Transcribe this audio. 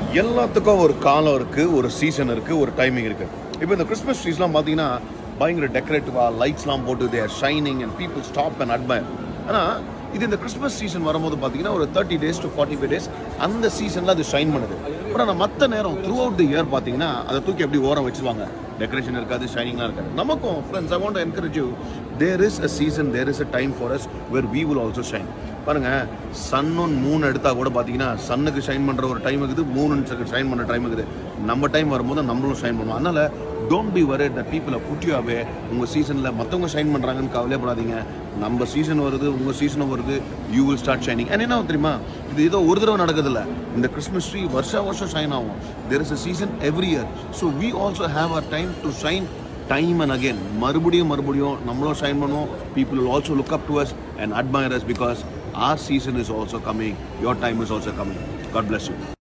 எல்லாத்துக்கும் ஒரு காலம் இருக்கு ஒரு சீசன் இருக்கு ஒரு டைமிங் இருக்கு இப்போ இந்த கிறிஸ்மஸ் ட்ரீஸ்லாம் பார்த்தீங்கன்னா பயங்கர டெக்கரேட்டிவா லைட்ஸ்லாம் போட்டு there shining and people stop and admire ஆனால் இது இந்த கிறிஸ்மஸ் சீசன் வரும்போது பார்த்தீங்கன்னா ஒரு thirty days to forty five days அந்த சீசனில் அது ஷைன் பண்ணுது பட் ஆனால் மற்ற நேரம் த்ரூ அவுட் தி இயர் பார்த்தீங்கன்னா அதை தூக்கி எப்படி ஓரம் வச்சுருவாங்க டெக்கரேஷன் இருக்காது ஷைனிங்லாம் இருக்காது நமக்கும் friends I want encourage you there is a season there is a time for us where we will also shine பாருங்க சன் ஒன் மூணு எடுத்தா கூட பார்த்தீங்கன்னா சன்னுக்கு ஷைன் பண்ணுற ஒரு டைம் இருக்குது மூணுக்கு ஷைன் பண்ணுற டைம் இருக்குது நம்ம டைம் வரும்போது நம்மளும் ஷைன் பண்ணுவோம் அதனால டோன்ட் பி வரட் த பீப்புளை புட்டியூ அவே உங்கள் சீசனில் மற்றவங்க ஷைன் பண்ணுறாங்கன்னு கவலைப்படாதீங்க நம்ம சீசன் வருது உங்கள் சீசனும் வருது you will start shining and என்ன தெரியுமா இது ஏதோ ஒரு தடவை நடக்குதில்ல இந்த கிறிஸ்மஸ் ட்ரீ வருஷம் வருஷம் ஷைன் ஆகும் there is a season every year so we also have a time to shine time and again மறுபடியும் மறுபடியும் நம்மளும் ஷைன் பண்ணுவோம் people will also look up to us and admire us because our season is also coming your time is also coming god bless you